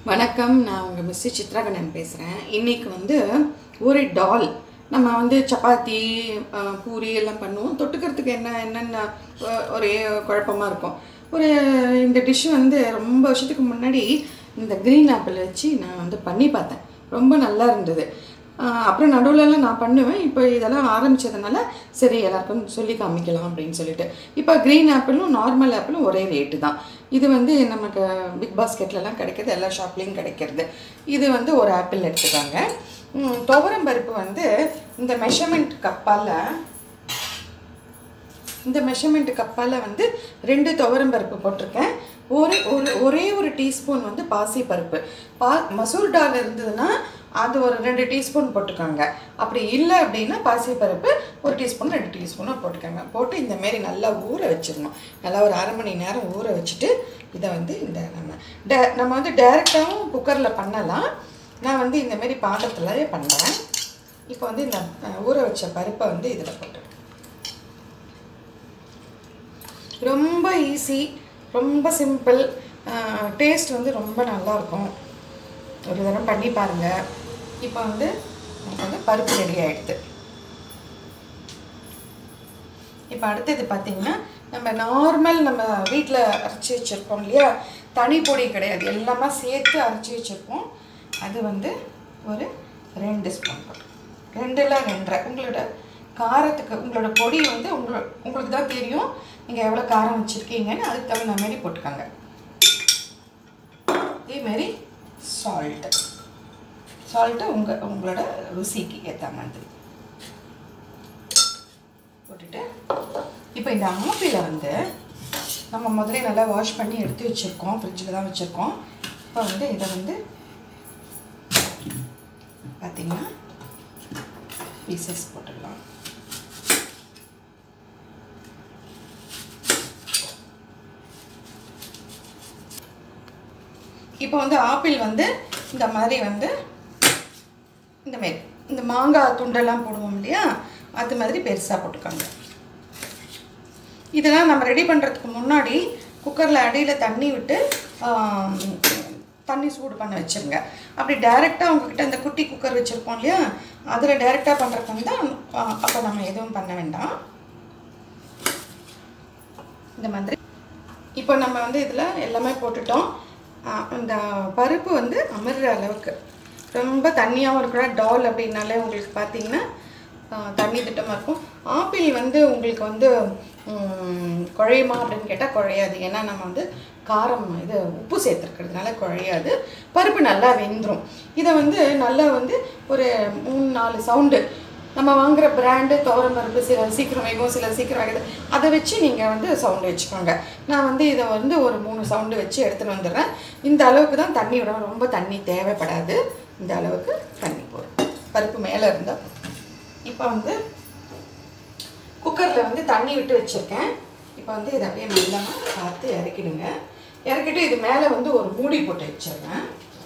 வணக்கம் நான் உங்கள் மிஸ்ஸி சித்ராகண்ணன் பேசுகிறேன் இன்றைக்கி வந்து ஒரு டால் நம்ம வந்து சப்பாத்தி அஹ், பூரி எல்லாம் பண்ணுவோம் தொட்டுக்கிறதுக்கு என்ன என்னென்ன அஹ், ஒரே குழப்பமாக இருக்கும் ஒரு இந்த டிஷ் வந்து ரொம்ப வருஷத்துக்கு முன்னாடி இந்த க்ரீன் ஆப்பிள் வச்சு நான் வந்து பண்ணி பார்த்தேன் ரொம்ப நல்லா இருந்தது ஆஹ் அப்புறம் நடுவுலலாம் நான் பண்ணுவேன் இப்போ இதெல்லாம் ஆரம்பிச்சதுனால சரி எல்லாருக்கும் சொல்லி காமிக்கலாம் அப்படின்னு சொல்லிட்டு இப்போ க்ரீன் ஆப்பிளும் நார்மல் ஆப்பிளும் ஒரே ரேட்டு தான் இது வந்து நமக்கு பிக் பாஸ்கெட்லலாம் கிடைக்கிறது எல்லா ஷாப்லேயும் கிடைக்கிறது இது வந்து ஒரு ஆப்பிள் எடுத்துக்காங்க ம், துவரம் பருப்பு வந்து இந்த மெஷர்மெண்ட் கப்பால் இந்த மெஷர்மெண்ட் கப்பால் வந்து ரெண்டு துவரம் பருப்பு போட்டிருக்கேன் ஒரு ஒரு ஒரே ஒரு டீஸ்பூன் வந்து பாசி பருப்பு பா மசூர் டால் இருந்ததுன்னா அது ஒரு ரெண்டு டீஸ்பூன் போட்டுக்கோங்க அப்படி இல்லை அப்படின்னா பாசி பருப்பு ஒரு டீஸ்பூன் ரெண்டு டீஸ்பூனாக போட்டுக்கோங்க போட்டு இந்த மாரி நல்லா ஊற வச்சிடணும் நல்லா ஒரு அரை மணி நேரம் ஊற வச்சுட்டு இதை வந்து இந்த நம்ம டே நம்ம வந்து டைரெக்டாகவும் குக்கரில் பண்ணலாம் நான் வந்து இந்த மாரி பாத்திரத்துலயே பண்ணுறேன் இப்போ வந்து இந்த அஹ், ஊற வச்ச பருப்பை வந்து இதில் போட்டு ரொம்ப ஈஸி ரொம்ப சிம்பிள் டேஸ்ட் வந்து ரொம்ப நல்லாயிருக்கும் ஒரு தடவை பண்ணி பாருங்கள் இப்போ வந்து நமக்கு வந்து பருப்பு ரெடி ஆகிடுது இப்போ அடுத்தது பார்த்தீங்கன்னா நம்ம நார்மல் நம்ம வீட்டில் அரைச்சி வச்சுருப்போம் இல்லையா தனி பொடி கிடையாது எல்லாமே சேர்த்து அரைச்சி வச்சுருப்போம் அது வந்து ஒரு ரெண்டு ஸ்பூன் போட்டு ரெண்டுல ரெண்டரை உங்களோட காரத்துக்கு உங்களோட பொடி வந்து உங்களோட உங்களுக்கு தான் தெரியும் நீங்கள் எவ்வளோ காரம் வச்சுருக்கீங்கன்னு அதுக்கு தகுந்த மாதிரி போட்டுக்கோங்க இதேமாரி சால்ட்டு சால்ட்டு உங்கள் உங்களோட ருசிக்கு ஏற்ற மாதிரி போட்டுட்டு இப்போ இந்த ஆப்பிளை வந்து நம்ம முதல்ல நல்லா வாஷ் பண்ணி எடுத்து வச்சுருக்கோம் ஃப்ரிட்ஜில் தான் வச்சுருக்கோம் இப்போ வந்து இதை வந்து பார்த்தீங்கன்னா பீசஸ் போட்டுடலாம் இப்போ வந்து ஆப்பிள் வந்து இந்த மாதிரி வந்து இந்த மாதிரி இந்த மாங்காய் துண்டெல்லாம் போடுவோம் இல்லையா அது மாதிரி பெருசாக போட்டுக்கோங்க இதெல்லாம் நம்ம ரெடி பண்ணுறதுக்கு முன்னாடி குக்கரில் அடியில் தண்ணி விட்டு ஆம், தண்ணி சூடு பண்ண வச்சுருங்க அப்படி டைரெக்டாக உங்ககிட்ட இந்த குட்டி குக்கர் வச்சுருப்போம் இல்லையா அதில் டைரெக்டாக பண்ணுறதுக்கு வந்து அப்போ நம்ம எதுவும் பண்ண வேண்டாம் இந்த மாதிரி இப்போ நம்ம வந்து இதில் எல்லாமே போட்டுட்டோம் ஆ, இந்த பருப்பு வந்து அமர்ற அளவுக்கு ரொம்ப தண்ணியாகவும் இருக்கிற டால் அப்படின்னாலே உங்களுக்கு பார்த்தீங்கன்னா ஆ, தண்ணி திட்டமாக இருக்கும் ஆப்பிள் வந்து உங்களுக்கு வந்து ம், குழையுமா அப்படின்னு கேட்டால் குழையாது ஏன்னா நம்ம வந்து காரம் இது உப்பு சேர்த்துருக்கிறதுனால குழையாது பருப்பு நல்லா வெந்துடும் இதை வந்து நல்லா வந்து ஒரு மூணு நாலு சவுண்டு நம்ம வாங்குற பிராண்டு துவரம் பருப்பு சில சீக்கிரம் வேகும் சில சீக்கிரம் வேகுது அதை வச்சு நீங்கள் வந்து சவுண்டு வச்சுக்கோங்க நான் வந்து இதை வந்து ஒரு மூணு சவுண்டு வச்சு எடுத்துகிட்டு வந்துடுறேன் இந்த அளவுக்கு தான் தண்ணி விட ரொம்ப தண்ணி தேவைப்படாது இந்த அளவுக்கு தண்ணி போடும் பருப்பு மேலே இருந்தால் இப்போ வந்து குக்கரில் வந்து தண்ணி விட்டு வச்சுருக்கேன் இப்போ வந்து இதை அப்படியே மெல்லமாக பார்த்து இறக்கிடுங்க இறக்கிட்டு இது மேலே வந்து ஒரு மூடி போட்டு வச்சிடுறேன்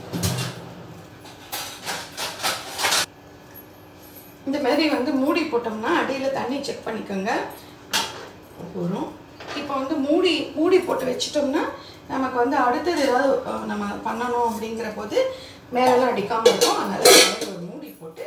இந்த மாதிரி வந்து மூடி போட்டோம்னா அடியில் தண்ணி செக் பண்ணிக்கோங்க போதும் இப்போ வந்து மூடி மூடி போட்டு வச்சிட்டோம்னா நமக்கு வந்து அடுத்தது ஏதாவது அஹ், நம்ம பண்ணணும் அப்படிங்கிற போது மேலெல்லாம் அடிக்காமல் இருக்கும் அதனால இந்த மாதிரி ஒரு மூடி போட்டு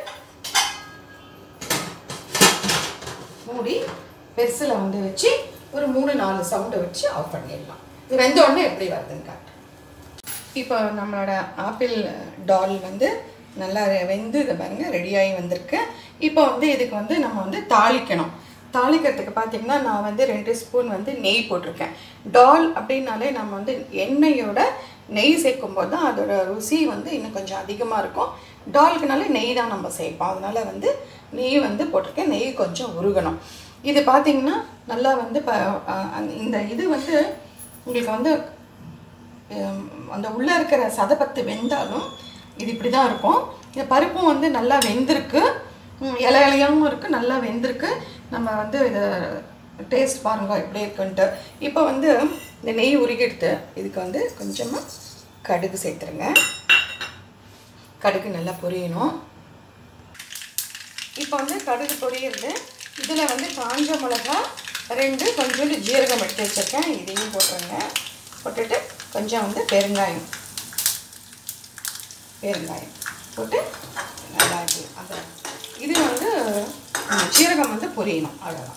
மூடி பெருசில் வந்து வச்சு ஒரு மூணு நாலு சவுண்டை வச்சு ஆஃப் பண்ணிடலாம் இது வெந்த உடனே எப்படி வருதுன்னு காட்டு இப்போ நம்மளோட ஆப்பிள் டால் வந்து நல்லா வெந்து இதை பாருங்க ரெடியாகி வந்திருக்கு இப்போ வந்து இதுக்கு வந்து நம்ம வந்து தாளிக்கணும் தாளிக்கிறதுக்கு பார்த்தீங்கன்னா நான் வந்து ரெண்டு ஸ்பூன் வந்து நெய் போட்டிருக்கேன் டால் அப்படின்னாலே நம்ம வந்து எண்ணெயோட நெய் சேர்க்கும் போது தான் அதோட ருசி வந்து இன்னும் கொஞ்சம் அதிகமாக இருக்கும் டால்க்குனாலே நெய் தான் நம்ம சேர்ப்போம் அதனால வந்து நெய் வந்து போட்டிருக்கேன் நெய் கொஞ்சம் உருகணும் இது பார்த்தீங்கன்னா நல்லா வந்து ப அஹ் அந்த- இந்த இது வந்து உங்களுக்கு வந்து ஹம், அந்த உள்ளே இருக்கிற சதப்பத்து வெந்தாலும் இது இப்படி தான் இருக்கும் இந்த பருப்பும் வந்து நல்லா வெந்திருக்கு ம், இலை இலையாகவும் இருக்குது நல்லா வெந்திருக்கு நம்ம வந்து இதை டேஸ்ட் பாருங்க எப்படி இருக்குன்ட்டு இப்போ வந்து இந்த நெய் உருகிடுத்து இதுக்கு வந்து கொஞ்சமாக கடுகு சேர்த்துருங்க கடுகு நல்லா பொரியணும் இப்போ வந்து கடுகு பொரியுறது இதில் வந்து காஞ்ச மிளகா ரெண்டு கொஞ்சோண்டு ஜீரகம் எடுத்து வச்சுருக்கேன் இதையும் போட்டுருங்க போட்டுட்டு கொஞ்சம் வந்து பெருங்காயம் பெருங்காயம் போட்டு நல்லா இது அந்த இது வந்து இந்த சீரகம் வந்து பொரியணும் அவ்வளோதான்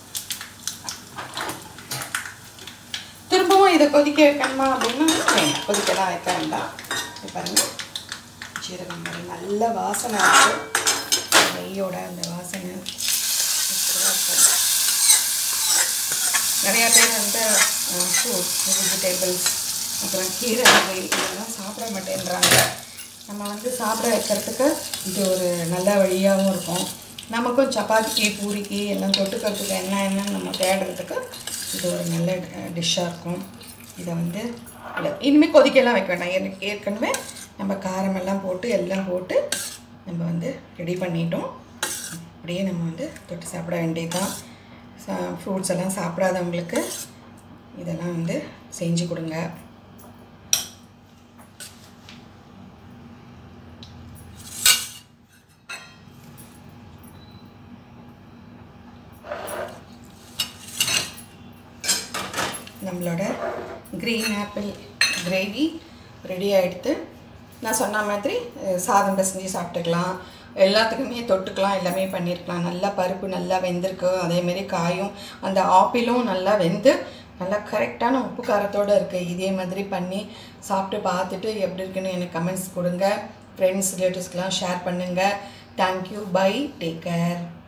திரும்பவும் இதை கொதிக்க வைக்கணுமா அப்படின்னா வேண்டாம் கொதிக்கலாம் வைக்க வேண்டாம் இது பாருங்க சீரகம் மாதிரி நல்ல வாசனை இருக்குது நெய்யோட அந்த வாசனை சூப்பரா இருக்கும். நிறையா பேர் வந்து ஃப்ரூட்ஸ் வெஜிடபிள்ஸ் அப்புறம் கீரை வகை இதெல்லாம் சாப்பிட மாட்டேன்றாங்க நம்ம வந்து சாப்பிட வைக்கிறதுக்கு இது ஒரு நல்ல வழியாகவும் இருக்கும் நமக்கும் சப்பாத்திக்கு பூரிக்கு எல்லாம் தொட்டுக்கிறதுக்கு என்ன என்னன்னு நம்ம தேடுறதுக்கு இது ஒரு நல்ல டிஷ்ஷாக இருக்கும் இதை வந்து இல்லை இனிமேல் கொதிக்கலாம் வைக்க வேண்டாம் ஏற்க- ஏற்கனவே நம்ம காரமெல்லாம் போட்டு எல்லாம் போட்டு நம்ம வந்து ரெடி பண்ணிட்டோம் அப்படியே நம்ம வந்து தொட்டு சாப்பிட வேண்டியதுதான் ஃப்ரூட்ஸ் எல்லாம் சாப்பிடாதவங்களுக்கு இதெல்லாம் வந்து செஞ்சு கொடுங்க நம்மளோட க்ரீன் ஆப்பிள் கிரேவி ரெடி ஆகிடுது நான் சொன்ன மாதிரி அஹ், சாதம் பிசைஞ்சு சாப்பிட்டுக்கலாம் எல்லாத்துக்குமே தொட்டுக்கலாம் எல்லாமே பண்ணியிருக்கலாம் நல்லா பருப்பு நல்லா வெந்திருக்கு அதேமாரி காயும் அந்த ஆப்பிளும் நல்லா வெந்து நல்லா கரெக்டான உப்பு காரத்தோடு இருக்குது இதே மாதிரி பண்ணி சாப்பிட்டு பார்த்துட்டு எப்படி இருக்குன்னு எனக்கு கமெண்ட்ஸ் கொடுங்க ஃப்ரெண்ட்ஸ் ரிலேட்டிவ்ஸ்க்கெலாம் ஷேர் பண்ணுங்கள் தேங்க்யூ பை டேக் கேர்